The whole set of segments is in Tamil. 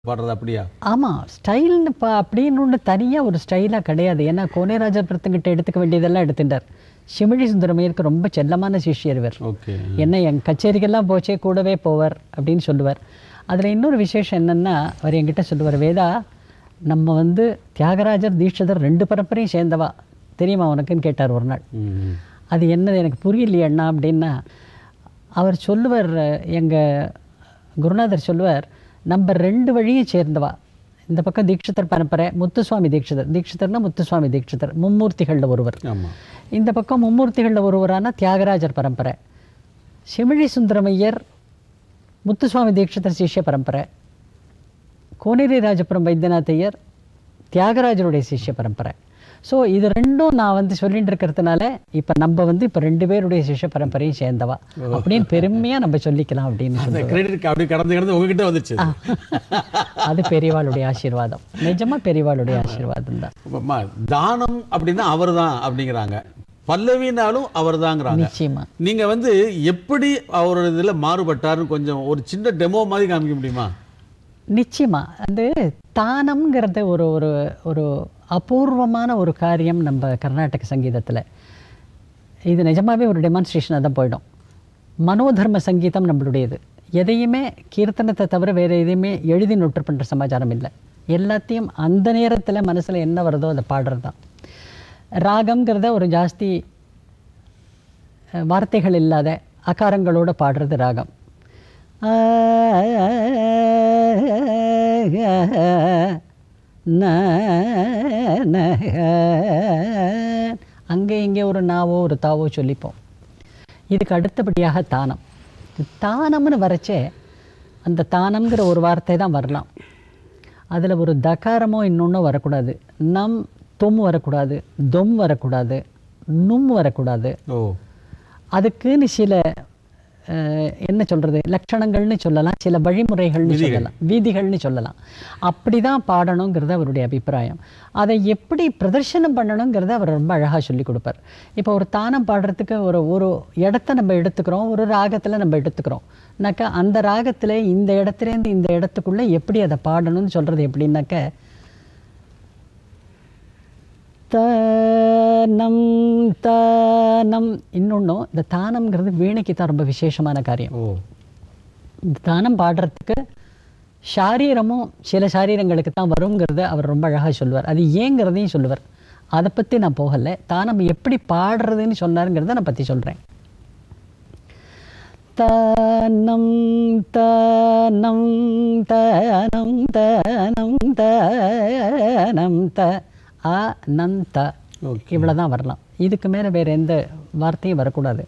பாடுறது அப்படியா ஆமாம் ஸ்டைல்னு பா அப்படின்னு ஒன்று தனியாக ஒரு ஸ்டைலாக கிடையாது ஏன்னா கோனேராஜபுரத்துக்கிட்ட எடுத்துக்க வேண்டியதெல்லாம் எடுத்துட்டார் சிமிழி சுந்தரமையருக்கு ரொம்ப செல்லமான சிஷ்யர் இவர் ஓகே என்ன என் கச்சேரிக்கெல்லாம் போச்சே கூடவே போவார் அப்படின்னு சொல்லுவார் அதில் இன்னொரு விசேஷம் என்னென்னா அவர் என்கிட்ட சொல்லுவார் வேதா நம்ம வந்து தியாகராஜர் தீட்சிதர் ரெண்டு பரம்பரையும் சேர்ந்தவா தெரியுமா உனக்குன்னு கேட்டார் ஒரு நாள் ம் அது என்னது எனக்கு புரியலையே அண்ணா அப்படின்னா அவர் சொல்லுவார் எங்கள் குருநாதர் சொல்லுவார் நம்ம ரெண்டு வழியும் சேர்ந்தவா இந்த பக்கம் தீட்சிதர் பரம்பரை முத்துசுவாமி தீட்சிதர் தீட்சிதர்னா முத்துசுவாமி தீட்சிதர் மும்மூர்த்திகளில் ஒருவர் ஆமாம் இந்த பக்கம் மும்மூர்த்திகளில் ஒருவரான தியாகராஜர் பரம்பரை சிமிழி சுந்தரமையர் முத்துசுவாமி தீட்சிதர் சிஷ்ய பரம்பரை கோனேரி ராஜபுரம் வைத்தியநாத்தையர் தியாகராஜருடைய சிஷ்ய பரம்பரை ஸோ இது ரெண்டும் நான் வந்து சொல்லிட்டு இருக்கிறதுனால இப்போ நம்ம வந்து இப்போ ரெண்டு பேருடைய சிஷ்ய பரம்பரையும் சேர்ந்தவா அப்படின்னு பெருமையாக நம்ம சொல்லிக்கலாம் அப்படின்னு அந்த சொல்லி கிரெடிட் அப்படி கடந்து கடந்து உங்ககிட்ட வந்துச்சு அது பெரியவாளுடைய ஆசீர்வாதம் நிஜமா பெரியவாளுடைய ஆசீர்வாதம் தான் அம்மா, தானம் அப்படின்னா அவர்தான் அப்படிங்கிறாங்க பல்லவினாலும் அவர்தாங்கிறாங்க நிச்சயமா நீங்க வந்து எப்படி அவர் இதுல மாறுபட்டாருன்னு கொஞ்சம் ஒரு சின்ன டெமோ மாதிரி காமிக்க முடியுமா நிச்சயமா அது தானம்ங்கிறது ஒரு ஒரு ஒரு அபூர்வமான ஒரு காரியம் நம்ம கர்நாடக சங்கீதத்தில் இது நிஜமாவே ஒரு டெமான்ஸ்ட்ரேஷனாக தான் போயிடும் மனோதர்ம சங்கீதம் நம்மளுடையது எதையுமே கீர்த்தனத்தை தவிர வேறு எதையுமே எழுதி நோட்டு பண்ணுற சமாச்சாரம் இல்லை எல்லாத்தையும் அந்த நேரத்தில் மனசில் என்ன வருதோ அதை பாடுறது தான் ராகம்ங்கிறத ஒரு ஜாஸ்தி அஹ், வார்த்தைகள் இல்லாத அகாரங்களோட பாடுறது ராகம் அங்கே இங்கே ஒரு நாவோ ஒரு தாவோ சொல்லிப்போம் இதுக்கு அடுத்தபடியாக தானம் தானம்னு வரைச்சே அந்த தானம்ங்கிற ஒரு வார்த்தை தான் வரலாம் அதில் ஒரு தகாரமோ இன்னொன்றும் வரக்கூடாது நம் தொம் வரக்கூடாது தொம் வரக்கூடாது நும் வரக்கூடாது ஓ அதுக்குன்னு சில அஹ், என்ன சொல்றது லட்சணங்கள்னு சொல்லலாம் சில வழிமுறைகள்னு சொல்லலாம் வீதிகள்னு சொல்லலாம் அப்படி தான் பாடணுங்கிறது அவருடைய அபிப்பிராயம் அதை எப்படி பிரதர்ஷனம் பண்ணணுங்கிறத அவர் ரொம்ப அழகாக சொல்லி கொடுப்பார் இப்போ ஒரு தானம் பாடுறதுக்கு ஒரு ஒரு இடத்த நம்ம எடுத்துக்கிறோம் ஒரு ராகத்தில் நம்ம எடுத்துக்கிறோம்னாக்கா அந்த ராகத்தில் இந்த இடத்துலேருந்து இந்த இடத்துக்குள்ளே எப்படி அதை பாடணும்னு சொல்கிறது எப்படின்னாக்க தானம் தானம் இன்னொன்றும் இந்த தானம்ங்கிறது வீணைக்கு தான் ரொம்ப விசேஷமான காரியம் ஓ இந்த தானம் பாடுறதுக்கு சாரீரமும் சில சாரீரங்களுக்கு தான் வருங்கிறத அவர் ரொம்ப அழகாக சொல்லுவார் அது ஏங்கிறதையும் சொல்லுவார் அதை பற்றி நான் போகலை தானம் எப்படி பாடுறதுன்னு சொன்னாருங்கிறத நான் பற்றி சொல்கிறேன் தானம் தானம் தானம் தானம் தானம் த அனந்த இவ்வளவுதான் வரலாம் இதுக்கு மேலே வேற எந்த வார்த்தையும் வரக்கூடாது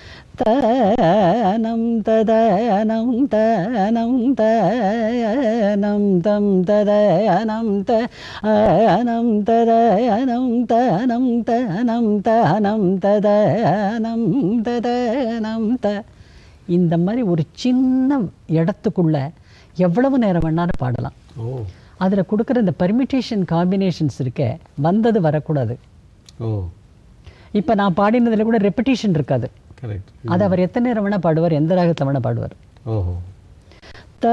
தானம் ததனம் தனம் தனம் தம் ததனம் தனம் ததனம் தனம் தனம் தனம் ததனம் ததனம் த இந்த மாதிரி ஒரு சின்ன இடத்துக்குள்ள எவ்வளவு நேரம் வேணாலும் பாடலாம் ஓ அதில் கொடுக்குற இந்த பர்மிட்டேஷன் காம்பினேஷன்ஸ் இருக்க வந்தது வரக்கூடாது ஓ இப்போ நான் பாடினதில் கூட ரெப்படிஷன் இருக்காது கரெக்ட் அது அவர் எத்தனை நேரம் வேணால் பாடுவார் எந்த ராகத்தில் வேணால் பாடுவார் ஓஹோ த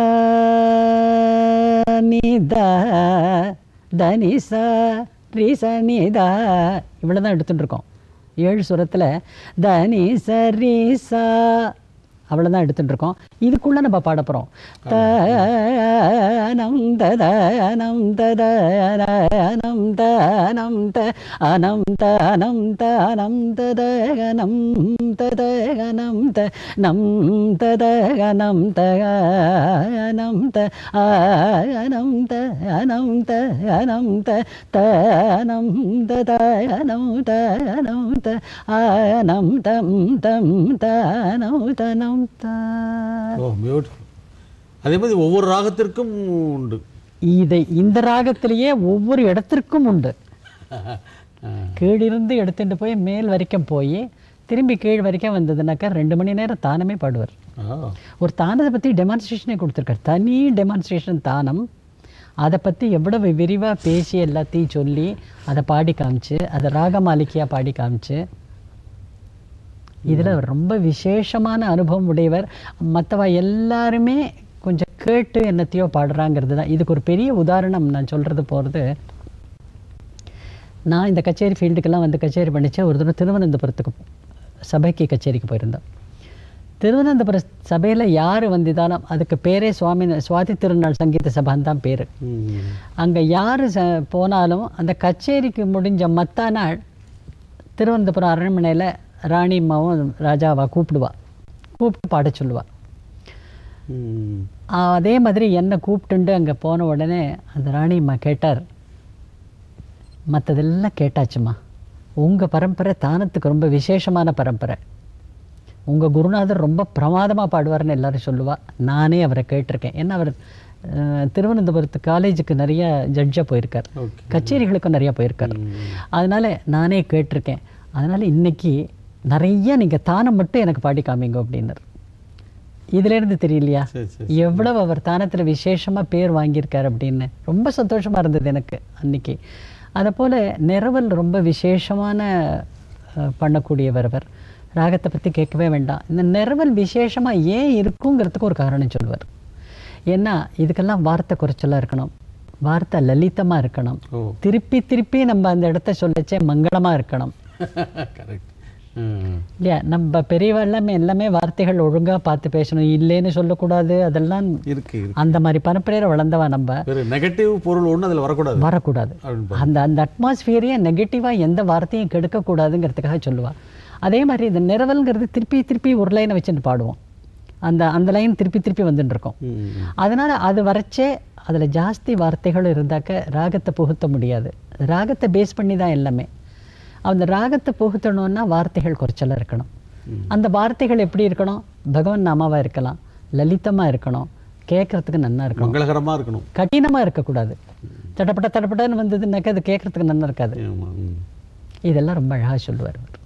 நி த தனி ச ரி ச நி த இவ்வளோ தான் எடுத்துட்டு இருக்கோம் ஏழு சுரத்தில் தனி ச ரி ச அவ்வளோதான் எடுத்துட்டு இருக்கோம் இதுக்குள்ளே நம்ம பாட போகிறோம் தனம் ததனம் ததனம் தனம் த அனம் தனம் தனம் ததகனம் ததகனம் த நம் ததகனம் தனம் த அனம் தனம் தனம் த தனம் ததனம் தனம் த அனம் தம் தம் தனம் தனம் த ஓ பியூட்டிஃபுல் அதே மாதிரி ஒவ்வொரு ராகத்திற்கும் உண்டு இதை இந்த ராகத்திலேயே ஒவ்வொரு இடத்திற்கும் உண்டு கீழிருந்து எடுத்துட்டு போய் மேல் வரைக்கும் போய் திரும்பி கீழ் வரைக்கும் வந்ததுனாக்கா ரெண்டு மணி நேரம் தானமே பாடுவார் ஆ ஒரு தானத்தை பற்றி டெமான்ஸ்ட்ரேஷனே கொடுத்துருக்காரு தனி டெமான்ஸ்ட்ரேஷன் தானம் அதை பற்றி எவ்வளவு விரிவாக பேசி எல்லாத்தையும் சொல்லி அதை பாடி காமிச்சு அதை ராகமாலிகையாக பாடி காமிச்சு இதில் ரொம்ப விசேஷமான அனுபவம் உடையவர் மற்றவ எல்லாருமே கொஞ்சம் கேட்டு என்னத்தையோ பாடுறாங்கிறது தான் இதுக்கு ஒரு பெரிய உதாரணம் நான் சொல்கிறது போகிறது நான் இந்த கச்சேரி ஃபீல்டுக்கெல்லாம் வந்து கச்சேரி பண்ணிச்சேன் ஒரு தடவை திருவனந்தபுரத்துக்கு சபைக்கு கச்சேரிக்கு போயிருந்தேன் திருவனந்தபுர சபையில் யார் வந்திதாலும் அதுக்கு பேரே சுவாமி சுவாதி திருநாள் சங்கீத சபான்னு தான் பேர் ம். அங்கே யார் ச போனாலும் அந்த கச்சேரிக்கு முடிஞ்ச மத்தா நாள் திருவனந்தபுரம் அரண்மனையில் ராணி அம்மாவும் ராஜாவா கூப்பிடுவா கூப்பிட்டு பாட சொல்லுவா ம். அதே மாதிரி என்னை கூப்பிட்டுண்டு அங்கே போன உடனே அந்த ராணி அம்மா கேட்டார் மற்றதெல்லாம் கேட்டாச்சுமா உங்கள் பரம்பரை தானத்துக்கு ரொம்ப விசேஷமான பரம்பரை உங்கள் குருநாதர் ரொம்ப பிரமாதமாக பாடுவார்னு எல்லாரும் சொல்லுவா நானே அவரை கேட்டிருக்கேன் ஏன்னா அவர் அஹ், திருவனந்தபுரத்து காலேஜுக்கு நிறைய ஜட்ஜாக போயிருக்கார் ஓகே கச்சேரிகளுக்கும் நிறைய போயிருக்கார் அதனால நானே கேட்டிருக்கேன் அதனால இன்னைக்கு நிறைய நீங்கள் தானம் மட்டும் எனக்கு பாடி காமிங்க அப்படின்னார் இதுலேருந்து தெரியலையா சரி சரி எவ்வளவு அவர் தானத்துல விசேஷமா பேர் வாங்கியிருக்கார் அப்படின்னு ரொம்ப சந்தோஷமா இருந்தது எனக்கு அன்னைக்கு அதை போல நிரவல் ரொம்ப விசேஷமான அஹ், பண்ணக்கூடியவர் அவர் ராகத்தை பத்தி கேட்கவே வேண்டாம் இந்த நிரவல் விசேஷமா ஏன் இருக்குங்கிறதுக்கு ஒரு காரணம் சொல்லுவார் ஏன்னா இதுக்கெல்லாம் வார்த்தை குறைச்சலா இருக்கணும் வார்த்தை லலிதமா இருக்கணும் ஓ திருப்பி திருப்பி நம்ம அந்த இடத்த சொல்லச்சே மங்களமா இருக்கணும் கரெக்ட் இல்லையா நம்ம பெரியவா எல்லாமே எல்லாமே வார்த்தைகள் ஒழுங்கா பார்த்து பேசணும் இல்லைன்னு சொல்லக்கூடாது அதெல்லாம் இருக்கு இருக்கு அந்த மாதிரி பரம்பரையில வளர்ந்தவா நம்ம வேறு நெகட்டிவ் பொருள் ஒன்றும் அதில் வரக்கூடாது வரக்கூடாது அப்படின்னு அந்த அந்த அட்மாஸ்பியரையே நெகட்டிவாக எந்த வார்த்தையும் கெடுக்கக்கூடாதுங்கிறதுக்காக சொல்லுவா அதே மாதிரி இந்த நிரவல்ங்கிறது திருப்பி திருப்பி ஒரு லைனை வச்சுட்டு பாடுவோம் அந்த அந்த லைன் திருப்பி திருப்பி வந்துட்டு இருக்கோம் ம். அதனால அது வரைச்சே அதுல ஜாஸ்தி வார்த்தைகள் இருந்தாக்க ராகத்தை புகுத்த முடியாது ராகத்தை பேஸ் பண்ணி தான் எல்லாமே அந்த ராகத்தை புகுத்தணும்னா வார்த்தைகள் குறைச்சலா இருக்கணும் அந்த வார்த்தைகள் எப்படி இருக்கணும் பகவான் நாமாவா இருக்கலாம் லலிதமா இருக்கணும் கேட்கறதுக்கு நன்னா இருக்கணும் மங்களகரமா இருக்கணும் கடினமா இருக்கக்கூடாது தடப்பட தடப்படன்னு வந்ததுன்னாக்கா அது கேட்கறதுக்கு நல்லா இருக்காது ஆமா ம். இதெல்லாம் ரொம்ப அழகா சொல்லுவார் அவர்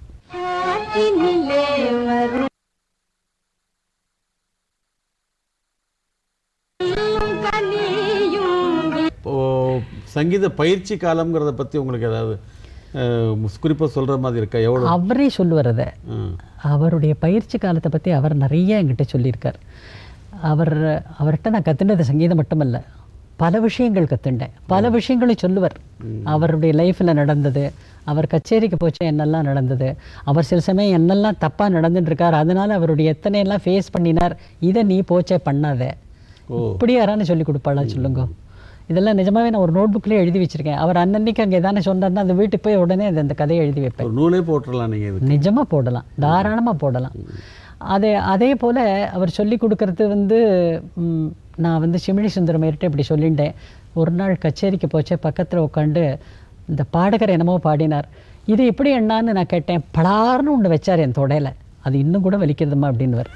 இப்போ சங்கீத பயிற்சி காலம்ங்கிறத பத்தி உங்களுக்கு ஏதாவது குறிப்பாக சொல்ற மாதிரி இருக்கா எவ்வளோ அவரே சொல்லுவார் அதை ஆ. அவருடைய பயிற்சி காலத்தை பற்றி அவர் நிறைய என்கிட்ட சொல்லியிருக்கார் அவர் அவர்கிட்ட நான் கற்றுனது சங்கீதம் மட்டுமல்ல பல விஷயங்கள் கற்றுண்டேன் பல விஷயங்களை சொல்லுவார் அவருடைய லைஃப்பில் நடந்தது அவர் கச்சேரிக்கு போச்சு என்னெல்லாம் நடந்தது அவர் சில சமயம் என்னெல்லாம் தப்பாக நடந்துட்டு இருக்கார் அதனால அவருடைய எத்தனை எல்லாம் ஃபேஸ் பண்ணினார் இதை நீ போச்சே பண்ணாத ஓ இப்படி யாரானு சொல்லி கொடுப்பாளா சொல்லுங்க இதெல்லாம் நிஜமாவே நான் ஒரு நோட் புக்லேயே எழுதி வச்சிருக்கேன் அவர் அன்னன்னைக்கு அங்கே எதானே சொன்னார்னா அந்த வீட்டுக்கு போய் உடனே அது அந்த கதையை எழுதி வைப்பேன் ஒரு நூலே போட்டுடலாம் நீங்க இது நிஜமா போடலாம் தாராளமா போடலாம் அதே அதே போல அவர் சொல்லி கொடுக்கறது வந்து ம், நான் வந்து சிமிழி சுந்தரமேர்கிட்ட இப்படி சொல்லிட்டேன் ஒரு நாள் கச்சேரிக்கு போச்சே பக்கத்துல உட்காந்து இந்த பாடகர் என்னமோ பாடினார் இது எப்படி என்னான்னு நான் கேட்டேன் பலார்னு ஒன்று வச்சார் என் தொடையில அது இன்னும் கூட வலிக்கிறதுமா அப்படின்னுவர்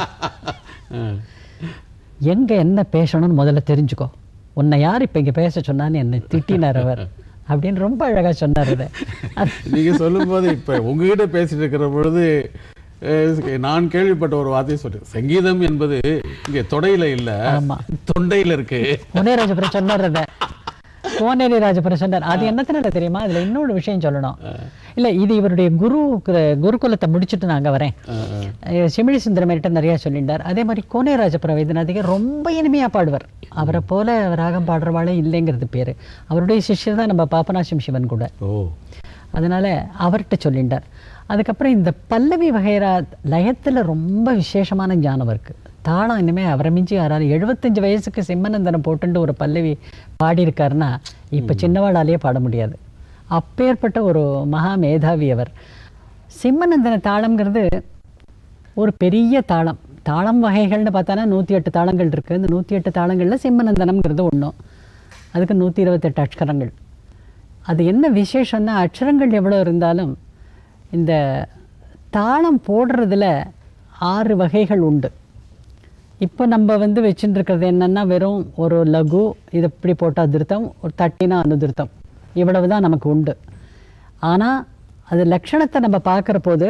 ஆ. எங்க என்ன பேசணும்னு முதல்ல தெரிஞ்சுக்கோ உன்னை யார் இப்போ இங்கே பேச சொன்னான்னு என்னை திட்டினார் அவர் அப்படின்னு ரொம்ப அழகா சொன்னார் அதை அது- நீங்க சொல்லும்போது இப்ப உங்ககிட்ட பேசிட்டு இருக்கிற பொழுது அஹ், நான் கேள்விப்பட்ட ஒரு வார்த்தையை சொல்றேன் சங்கீதம் என்பது இங்க தொடையில இல்ல ஆமா தொண்டையில இருக்கு புனேராஜபுரம் சொன்னார் அதை கோனேரி ராஜபுரம் சொன்னார் அது என்னத்தினால தெரியுமா அதுல இன்னொரு விஷயம் சொல்லணும் இல்ல இது இவருடைய குரு குருகுலத்தை முடிச்சுட்டு நான் அங்க வரேன் அஹ், அஹ். அஹ் சிமிழி சுந்தரமேட்ட நிறைய சொல்லிட்டார் அதே மாதிரி கோனேராஜபுரம் வைத்தியநாதிகர் ரொம்ப இனிமையா பாடுவார் அவரை போல ராகம் பாடுறவாளே இல்லைங்கிறது பேரு அவருடைய சிஷ்யர் தான் நம்ம பாபநாசம் சிவன் கூட ஓ அதனால அவர்கிட்ட சொல்லிட்டார் அதுக்கப்புறம் இந்த பல்லவி வகைரா லயத்துல ரொம்ப விசேஷமான ஞானம் இருக்கு தாளம் இனிமே அவரை மிஞ்சி யாராலும் எழுபத்தஞ்சு வயசுக்கு சிம்மநந்தனம் போட்டுண்டு ஒரு பல்லவி பாடியிருக்காருன்னா இப்ப சின்னவாளாலேயே பாட முடியாது அப்பேற்பட்ட ஒரு மகா மேதாவி அவர் சிம்மநந்தன தாளம்ங்கிறது ஒரு பெரிய தாளம் தாளம் வகைகள்னு பார்த்தானா நூற்றி எட்டு தாளங்கள் இருக்குது இந்த நூற்றி எட்டு தாளங்களில் சிம்மநந்தனம்ங்கிறது ஒன்றும் அதுக்கு நூற்றி இருபத்தெட்டு அக்ஷரங்கள் அது என்ன விசேஷம்னா அக்ஷரங்கள் எவ்வளோ இருந்தாலும் இந்த தாளம் போடுறதுல ஆறு வகைகள் உண்டு இப்போ நம்ம வந்து வச்சுட்டு இருக்கிறது என்னன்னா வெறும் ஒரு லகு இது இப்படி போட்டால் திருத்தம் ஒரு தட்டினா அனுதிருத்தம் இவ்வளவு தான் நமக்கு உண்டு ஆனால் அது லட்சணத்தை நம்ம பார்க்குற போது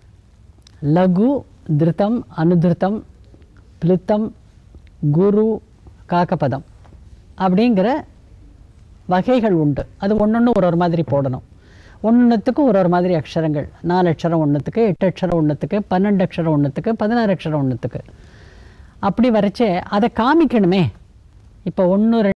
லகு திருத்தம் அனுதிருத்தம் பிளுத்தம் குரு காக்கபதம் அப்படிங்கிற வகைகள் உண்டு அது ஒன்னொன்று ஒரு ஒரு மாதிரி போடணும் ஒன்றுத்துக்கும் ஒரு ஒரு மாதிரி அக்ஷரங்கள் நாலு அக்ஷரம் ஒன்றுத்துக்கு எட்டு அக்ஷரம் ஒன்றுத்துக்கு பன்னெண்டு அக்ஷரம் ஒன்றுத்துக்கு பதினாறு அக்ஷரம் ஒன்றுத்துக்கு அப்படி வரைச்சே அதை காமிக்கணுமே இப்போ ஒன்று